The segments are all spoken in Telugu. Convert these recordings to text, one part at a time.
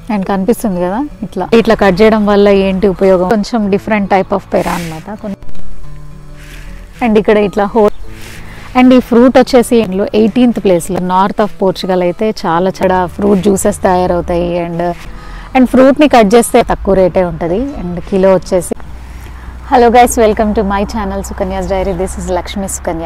అండ్ కనిపిస్తుంది కదా ఇట్లా ఇట్లా కట్ చేయడం వల్ల ఏంటి ఉపయోగం కొంచెం డిఫరెంట్ టైప్ ఆఫ్ పెరా అనమాట అండ్ ఇక్కడ ఇట్లా హోల్ అండ్ ఈ ఫ్రూట్ వచ్చేసి ఇందులో ఎయిటీన్త్ ప్లేస్లో నార్త్ ఆఫ్ పోర్చుగల్ అయితే చాలా చడ ఫ్రూట్ జ్యూసెస్ తయారవుతాయి అండ్ అండ్ ఫ్రూట్ని కట్ చేస్తే తక్కువ రేటే ఉంటుంది అండ్ కిలో వచ్చేసి hello guys welcome to my channel Sukanya's diary this is Lakshmi Sukanya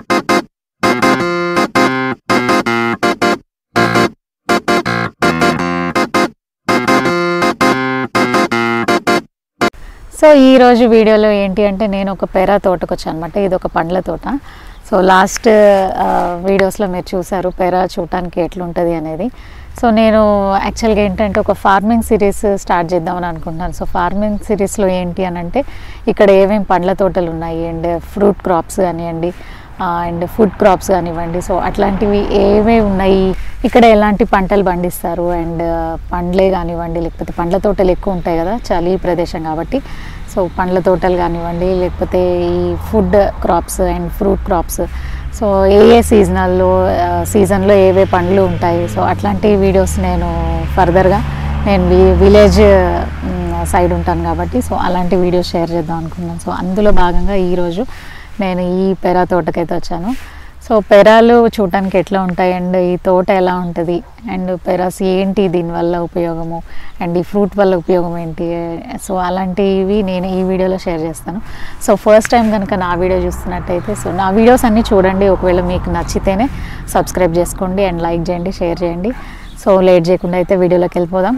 so ఈ రోజు వీడియోలో ఏంటి అంటే నేను ఒక పెరా తోటకు వచ్చాను అనమాట ఇది ఒక పండ్ల తోట సో లాస్ట్ వీడియోస్లో మీరు చూసారు పెరా చూడటానికి ఎట్లుంటుంది అనేది సో నేను యాక్చువల్గా ఏంటంటే ఒక ఫార్మింగ్ సిరీస్ స్టార్ట్ చేద్దామని అనుకుంటున్నాను సో ఫార్మింగ్ సిరీస్లో ఏంటి అని అంటే ఇక్కడ ఏమేమి పండ్ల తోటలు ఉన్నాయి అండ్ ఫ్రూట్ క్రాప్స్ కానివ్వండి అండ్ ఫుడ్ క్రాప్స్ కానివ్వండి సో అట్లాంటివి ఏమేమి ఉన్నాయి ఇక్కడ ఎలాంటి పంటలు పండిస్తారు అండ్ పండ్లే కానివ్వండి లేకపోతే పండ్ల తోటలు ఎక్కువ ఉంటాయి కదా చలి ప్రదేశం కాబట్టి సో పండ్ల తోటలు కానివ్వండి లేకపోతే ఈ food crops and fruit crops so ఏ ఏ సీజనల్లో సీజన్లో ఏవే పండ్లు ఉంటాయి సో అట్లాంటి వీడియోస్ నేను ఫర్దర్గా నేను వి విలేజ్ సైడ్ ఉంటాను కాబట్టి సో అలాంటి వీడియోస్ షేర్ చేద్దాం అనుకున్నాను సో అందులో భాగంగా ఈరోజు నేను ఈ పెరా తోటకైతే వచ్చాను సో పెరాలు చూడటానికి ఎట్లా ఉంటాయి అండ్ ఈ తోట ఎలా ఉంటుంది అండ్ పెరాస్ ఏంటి దీనివల్ల ఉపయోగము అండ్ ఈ ఫ్రూట్ వల్ల ఉపయోగం ఏంటి సో అలాంటివి నేను ఈ వీడియోలో షేర్ చేస్తాను సో ఫస్ట్ టైం కనుక నా వీడియో చూస్తున్నట్టయితే సో నా వీడియోస్ అన్నీ చూడండి ఒకవేళ మీకు నచ్చితేనే సబ్స్క్రైబ్ చేసుకోండి అండ్ లైక్ చేయండి షేర్ చేయండి సో లేట్ చేయకుండా అయితే వీడియోలోకి వెళ్ళిపోదాం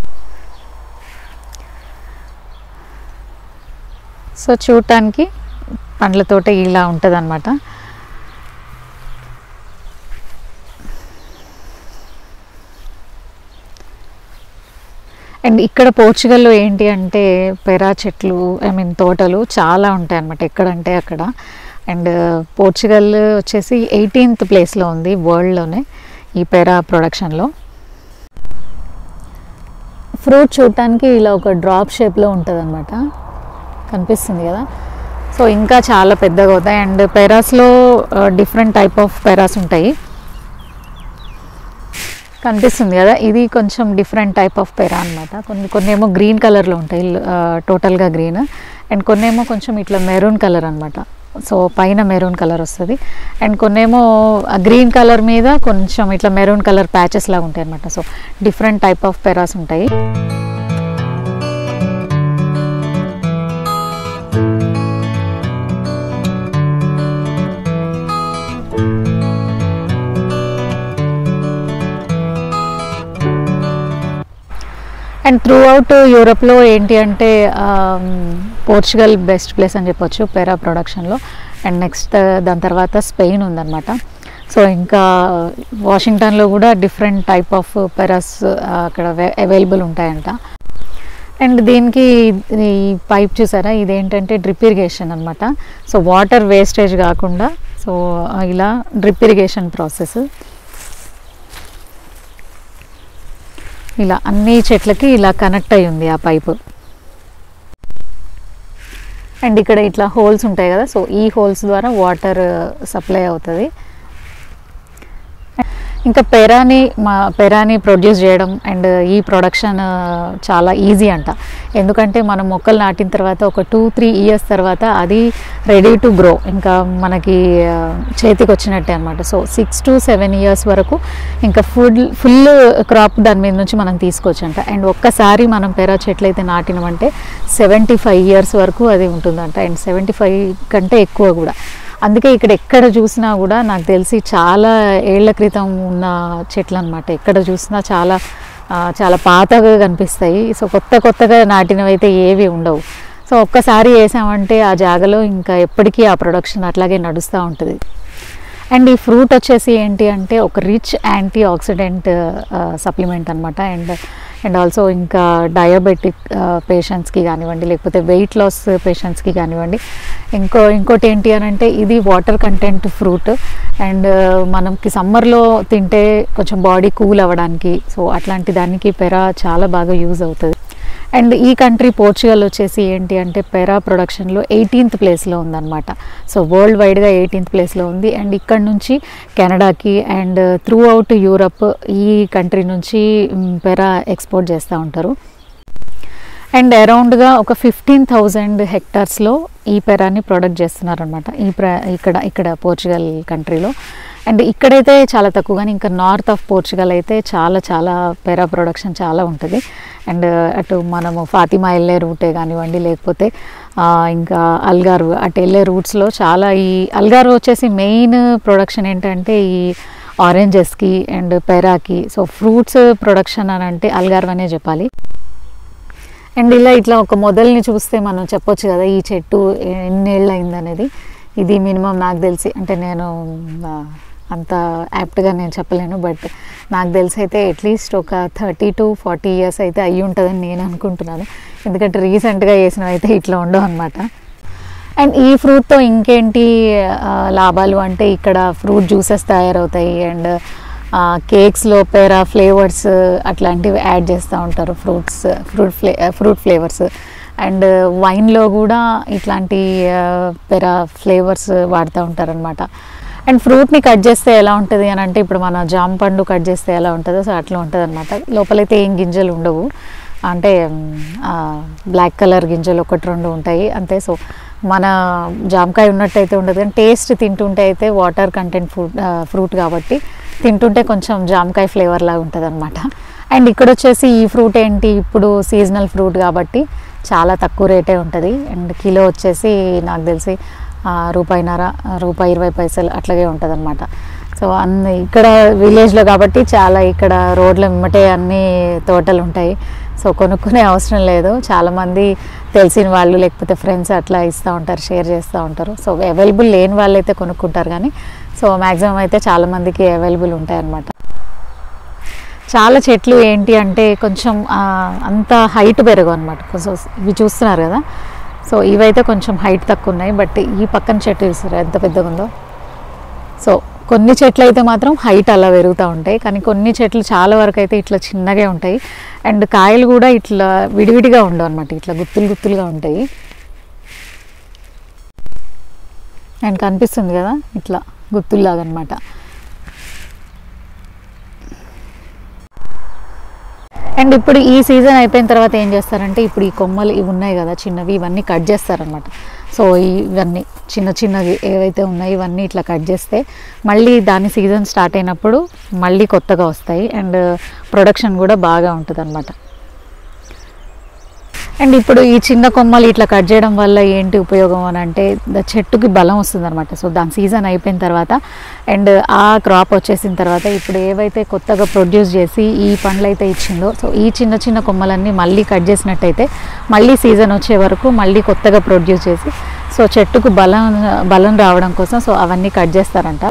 సో చూడటానికి పండ్ల తోట ఇలా ఉంటుంది అనమాట అండ్ ఇక్కడ పోర్చుగల్లో ఏంటి అంటే పెరా చెట్లు ఐ మీన్ తోటలు చాలా ఉంటాయి అన్నమాట ఎక్కడంటే అక్కడ అండ్ పోర్చుగల్ వచ్చేసి ఎయిటీన్త్ ప్లేస్లో ఉంది వరల్డ్లోనే ఈ పెరా ప్రొడక్షన్లో ఫ్రూట్ చూడటానికి ఇలా ఒక డ్రాప్ షేప్లో ఉంటుంది అనమాట కనిపిస్తుంది కదా సో ఇంకా చాలా పెద్దగా అవుతాయి అండ్ పెరాస్లో డిఫరెంట్ టైప్ ఆఫ్ పెరాస్ ఉంటాయి కనిపిస్తుంది కదా ఇది కొంచెం డిఫరెంట్ టైప్ ఆఫ్ పెరా అనమాట కొన్ని కొన్ని ఏమో గ్రీన్ కలర్లో ఉంటాయి టోటల్గా గ్రీన్ అండ్ కొన్ని ఏమో కొంచెం ఇట్లా మెరూన్ కలర్ అనమాట సో పైన మెరూన్ కలర్ వస్తుంది అండ్ కొన్నేమో గ్రీన్ కలర్ మీద కొంచెం ఇట్లా మెరూన్ కలర్ ప్యాచెస్ లాగా ఉంటాయి అనమాట సో డిఫరెంట్ టైప్ ఆఫ్ పెరాస్ ఉంటాయి అండ్ త్రూ అవుట్ యూరోప్లో ఏంటి అంటే పోర్చుగల్ బెస్ట్ ప్లేస్ అని చెప్పొచ్చు పెరా ప్రొడక్షన్లో అండ్ నెక్స్ట్ దాని తర్వాత స్పెయిన్ ఉందన్నమాట సో ఇంకా వాషింగ్టన్లో కూడా డిఫరెంట్ టైప్ ఆఫ్ పెరాస్ అక్కడ అవైలబుల్ ఉంటాయంట అండ్ దీనికి ఈ పైప్ చూసారా ఇదేంటంటే డ్రిప్ ఇరిగేషన్ అనమాట సో వాటర్ వేస్టేజ్ కాకుండా సో ఇలా డ్రిప్ ఇరిగేషన్ ప్రాసెస్ ఇలా అన్ని చెట్లకి ఇలా కనెక్ట్ అయి ఉంది ఆ పైపు అండ్ ఇక్కడ ఇట్లా హోల్స్ ఉంటాయి కదా సో ఈ హోల్స్ ద్వారా వాటర్ సప్లై అవుతుంది ఇంకా పెరాని మా పెరాని ప్రొడ్యూస్ చేయడం అండ్ ఈ ప్రొడక్షన్ చాలా ఈజీ అంట ఎందుకంటే మనం మొక్కలు నాటిన తర్వాత ఒక టూ త్రీ ఇయర్స్ తర్వాత అది రెడీ టు గ్రో ఇంకా మనకి చేతికి వచ్చినట్టే అనమాట so six to seven years వరకు ఇంకా ఫుల్ ఫుల్ క్రాప్ దాని మీద నుంచి మనం తీసుకోవచ్చు అంట అండ్ ఒక్కసారి మనం పెరా చెట్లు అయితే నాటినమంటే సెవెంటీ ఫైవ్ ఇయర్స్ వరకు అది ఉంటుందంట అండ్ సెవెంటీ ఫైవ్ కంటే ఎక్కువ కూడా అందుకే ఇక్కడ ఎక్కడ చూసినా కూడా నాకు తెలిసి చాలా ఏళ్ల క్రితం ఉన్న చెట్లు అనమాట ఎక్కడ చూసినా చాలా చాలా పాతగా కనిపిస్తాయి సో కొత్త కొత్తగా నాటినవి అయితే ఏవి ఉండవు సో ఒక్కసారి వేసామంటే ఆ జాగలో ఇంకా ఎప్పటికీ ఆ ప్రొడక్షన్ అట్లాగే నడుస్తూ ఉంటుంది అండ్ ఈ ఫ్రూట్ వచ్చేసి ఏంటి అంటే ఒక రిచ్ యాంటీ ఆక్సిడెంట్ సప్లిమెంట్ అనమాట అండ్ అండ్ ఆల్సో ఇంకా డయాబెటిక్ పేషెంట్స్కి కానివ్వండి లేకపోతే వెయిట్ లాస్ పేషెంట్స్కి కానివ్వండి ఇంకో ఇంకోటి ఏంటి అని అంటే ఇది వాటర్ కంటెంట్ ఫ్రూట్ అండ్ మనకి సమ్మర్లో తింటే కొంచెం బాడీ కూల్ అవ్వడానికి సో అట్లాంటి దానికి పెర చాలా బాగా యూజ్ అవుతుంది అండ్ ఈ కంట్రీ పోర్చుగల్ వచ్చేసి ఏంటి అంటే పెరా ప్రొడక్షన్లో ఎయిటీన్త్ ప్లేస్లో ఉందన్నమాట సో వరల్డ్ వైడ్గా ఎయిటీన్త్ ప్లేస్లో ఉంది అండ్ ఇక్కడ నుంచి కెనడాకి అండ్ త్రూ అవుట్ యూరప్ ఈ కంట్రీ నుంచి మ్, పెరా ఎక్స్పోర్ట్ చేస్తూ ఉంటారు అండ్ అరౌండ్గా ఒక ఫిఫ్టీన్ థౌజండ్ హెక్టార్స్లో ఈ పెరాన్ని ప్రొడక్ట్ చేస్తున్నారనమాట ఈ ప్ర ఇక్కడ ఇక్కడ పోర్చుగల్ కంట్రీలో అండ్ ఇక్కడైతే చాలా తక్కువ కానీ ఇంకా నార్త్ ఆఫ్ పోర్చుగల్ అయితే చాలా చాలా పెరా ప్రొడక్షన్ చాలా ఉంటుంది అండ్ అటు మనము ఫాతిమా వెళ్ళే రూటే కానివ్వండి లేకపోతే ఆ, ఇంకా అల్గారు అటు వెళ్ళే రూట్స్లో చాలా ఈ అల్గారు వచ్చేసి మెయిన్ ప్రొడక్షన్ ఏంటంటే ఈ ఆరెంజెస్కి అండ్ పెరాకి సో ఫ్రూట్స్ ప్రొడక్షన్ అని అంటే అల్గారు అనే చెప్పాలి అండ్ ఇలా ఇట్లా ఒక మొదల్ని చూస్తే మనం చెప్పొచ్చు కదా ఈ చెట్టు ఎన్నేళ్ళు అయిందనేది ఇది మినిమం నాకు తెలిసి అంటే నేను ఆ, అంత యాప్ట్గా నేను చెప్పలేను బట్ నాకు తెలిసి అయితే అట్లీస్ట్ ఒక థర్టీ టు ఫార్టీ ఇయర్స్ అయితే అయ్యి ఉంటుందని నేను అనుకుంటున్నాను ఎందుకంటే రీసెంట్గా వేసినవి అయితే ఇట్లా ఉండవు అనమాట అండ్ ఈ ఫ్రూట్తో ఇంకేంటి ఆ, లాభాలు అంటే ఇక్కడ ఫ్రూట్ జ్యూసెస్ తయారవుతాయి అండ్ కేక్స్లో పేరా ఫ్లేవర్స్ అట్లాంటివి యాడ్ చేస్తూ ఉంటారు ఫ్రూట్స్ ఫ్రూట్ ఫ్లే ఫ్రూట్ ఫ్లేవర్స్ అండ్ వైన్లో కూడా ఇట్లాంటి పెరా ఫ్లేవర్స్ వాడుతూ ఉంటారనమాట అండ్ ఫ్రూట్ని కట్ చేస్తే ఎలా ఉంటుంది అని అంటే ఇప్పుడు మన జామ పండు కట్ చేస్తే ఎలా ఉంటుందో సో అట్లా ఉంటుంది అనమాట లోపలైతే ఏం గింజలు ఉండవు అంటే బ్లాక్ కలర్ గింజలు ఒకటి రెండు ఉంటాయి అంతే సో మన జామకాయ ఉన్నట్టయితే ఉండదు కానీ టేస్ట్ తింటుంటే అయితే వాటర్ కంటెంట్ ఫ్రూట్ ఫ్రూట్ కాబట్టి తింటుంటే కొంచెం జామకాయ ఫ్లేవర్ లాగా ఉంటుంది అనమాట అండ్ ఇక్కడ వచ్చేసి ఈ ఫ్రూట్ ఏంటి ఇప్పుడు సీజనల్ ఫ్రూట్ కాబట్టి చాలా తక్కువ రేటే ఉంటుంది అండ్ కిలో వచ్చేసి నాకు తెలిసి ఆ, రూపాయిన్నర రూపాయి ఇరవై పైసలు అట్లాగే ఉంటుంది అనమాట సో అన్ని ఇక్కడ విలేజ్లో కాబట్టి చాలా ఇక్కడ రోడ్ల వెంబటే అన్ని తోటలు ఉంటాయి సో కొనుక్కునే అవసరం లేదు చాలామంది తెలిసిన వాళ్ళు లేకపోతే ఫ్రెండ్స్ అట్లా ఇస్తూ ఉంటారు షేర్ చేస్తూ ఉంటారు సో అవైలబుల్ లేని వాళ్ళు అయితే కొనుక్కుంటారు కానీ సో మ్యాక్సిమం అయితే చాలామందికి అవైలబుల్ ఉంటాయి అన్నమాట చాలా చెట్లు ఏంటి అంటే కొంచెం ఆ, అంత హైట్ పెరగవు అనమాట కొంచెం ఇవి చూస్తున్నారు కదా సో ఇవైతే కొంచెం హైట్ తక్కువ ఉన్నాయి బట్ ఈ పక్కన చెట్టు చూసారు ఎంత పెద్దగా ఉందో సో కొన్ని చెట్లు అయితే మాత్రం హైట్ అలా పెరుగుతూ ఉంటాయి కానీ కొన్ని చెట్లు చాలా వరకు అయితే ఇట్లా చిన్నగా ఉంటాయి అండ్ కాయలు కూడా ఇట్లా విడివిడిగా ఉండవు అనమాట ఇట్లా గుత్తులు గుత్తులుగా ఉంటాయి అండ్ కనిపిస్తుంది కదా ఇట్లా గుత్తుల్లాగా అనమాట అండ్ ఇప్పుడు ఈ సీజన్ అయిపోయిన తర్వాత ఏం చేస్తారంటే ఇప్పుడు ఈ కొమ్మలు ఇవి ఉన్నాయి కదా చిన్నవి ఇవన్నీ కట్ చేస్తారనమాట సో ఇవన్నీ చిన్న చిన్నవి ఏవైతే ఉన్నాయో ఇవన్నీ ఇట్లా కట్ చేస్తే మళ్ళీ దాని సీజన్ స్టార్ట్ అయినప్పుడు మళ్ళీ కొత్తగా వస్తాయి అండ్ ప్రొడక్షన్ కూడా బాగా ఉంటుంది అండ్ ఇప్పుడు ఈ చిన్న కొమ్మలు ఇట్లా కట్ చేయడం వల్ల ఏంటి ఉపయోగం అని అంటే ద చెట్టుకి బలం వస్తుంది అనమాట సో దాని సీజన్ అయిపోయిన తర్వాత అండ్ ఆ క్రాప్ వచ్చేసిన తర్వాత ఇప్పుడు ఏవైతే కొత్తగా ప్రొడ్యూస్ చేసి ఈ పండ్లు అయితే ఇచ్చిందో సో ఈ చిన్న చిన్న కొమ్మలన్నీ మళ్ళీ కట్ చేసినట్టయితే మళ్ళీ సీజన్ వచ్చే వరకు మళ్ళీ కొత్తగా ప్రొడ్యూస్ చేసి సో చెట్టుకు బలం బలం రావడం కోసం సో అవన్నీ కట్ చేస్తారంట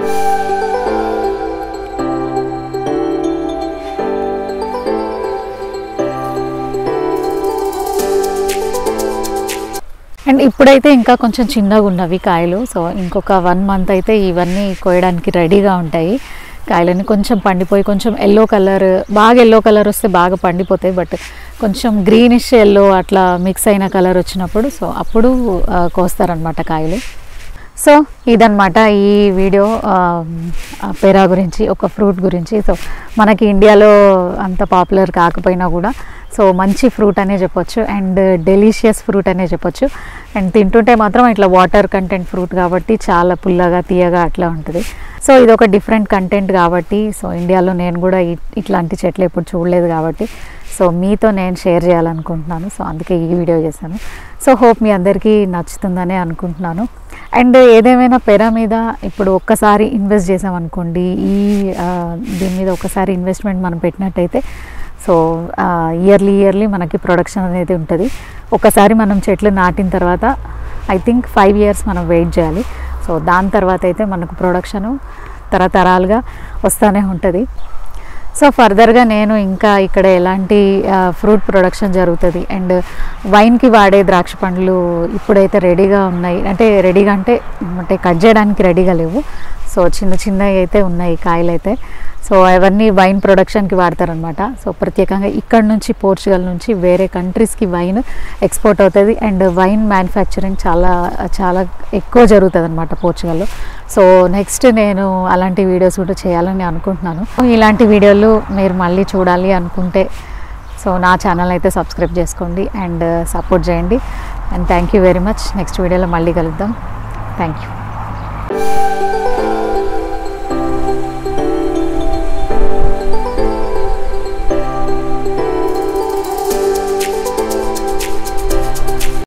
అండ్ ఇప్పుడైతే ఇంకా కొంచెం చిన్నగా ఉన్నవి కాయలు సో ఇంకొక వన్ మంత్ అయితే ఇవన్నీ కోయడానికి రెడీగా ఉంటాయి కాయలన్నీ కొంచెం పండిపోయి కొంచెం ఎల్లో కలర్ బాగా ఎల్లో కలర్ వస్తే బాగా పండిపోతాయి బట్ కొంచెం గ్రీనిష్ ఎల్లో అట్లా మిక్స్ అయిన కలర్ వచ్చినప్పుడు సో అప్పుడు ఆ, కోస్తారనమాట కాయలు సో ఇదన్నమాట ఈ వీడియో ఆ, ఆ పెరా గురించి ఒక ఫ్రూట్ గురించి సో మనకి ఇండియాలో అంత పాపులర్ కాకపోయినా కూడా సో మంచి ఫ్రూట్ అనే చెప్పొచ్చు అండ్ డెలిషియస్ ఫ్రూట్ అనే చెప్పొచ్చు అండ్ తింటుంటే మాత్రం ఇట్లా వాటర్ కంటెంట్ ఫ్రూట్ కాబట్టి చాలా పుల్లగా తీయగా అట్లా ఉంటుంది సో ఇది ఒక డిఫరెంట్ కంటెంట్ కాబట్టి సో ఇండియాలో నేను కూడా ఇ- ఇట్లాంటి చెట్లు ఎప్పుడు చూడలేదు కాబట్టి సో మీతో నేను షేర్ చేయాలనుకుంటున్నాను సో అందుకే ఈ వీడియో చేశాను సో హోప్ మీ అందరికీ నచ్చుతుందనే అనుకుంటున్నాను అండ్ ఏదేమైనా పెరా మీద ఇప్పుడు ఒక్కసారి ఇన్వెస్ట్ చేసామనుకోండి ఈ ఆ, దీని మీద ఒకసారి ఇన్వెస్ట్మెంట్ మనం పెట్టినట్టయితే సో ఇయర్లీ ఇయర్లీ మనకి ప్రొడక్షన్ అనేది ఉంటుంది ఒకసారి మనం చెట్లు నాటిన తర్వాత ఐ థింక్ ఫైవ్ ఇయర్స్ మనం వెయిట్ చేయాలి సో దాని తర్వాత అయితే మనకు ప్రొడక్షను తరతరాలుగా వస్తూనే ఉంటుంది సో ఫర్దర్గా నేను ఇంకా ఇక్కడ ఎలాంటి ఫ్రూట్ ప్రొడక్షన్ జరుగుతుంది అండ్ వైన్కి వాడే ద్రాక్ష పండ్లు ఇప్పుడైతే రెడీగా ఉన్నాయి అంటే రెడీగా అంటే అంటే కట్ చేయడానికి రెడీగా లేవు సో చిన్న చిన్నవి అయితే ఉన్నాయి కాయలు అయితే సో అవన్నీ వైన్ ప్రొడక్షన్కి వాడతారనమాట సో ప్రత్యేకంగా ఇక్కడ నుంచి పోర్చుగల్ నుంచి వేరే కంట్రీస్కి వైన్ ఎక్స్పోర్ట్ అవుతుంది అండ్ వైన్ మ్యానుఫ్యాక్చరింగ్ చాలా చాలా ఎక్కువ జరుగుతుంది అనమాట పోర్చుగల్లో సో నెక్స్ట్ నేను అలాంటి వీడియోస్ కూడా చేయాలని అనుకుంటున్నాను ఇలాంటి వీడియోలు మీరు మళ్ళీ చూడాలి అనుకుంటే సో నా ఛానల్ అయితే సబ్స్క్రైబ్ చేసుకోండి అండ్ సపోర్ట్ చేయండి and thank you very much next వీడియోలో మళ్ళీ కలుద్దాం థ్యాంక్ యూ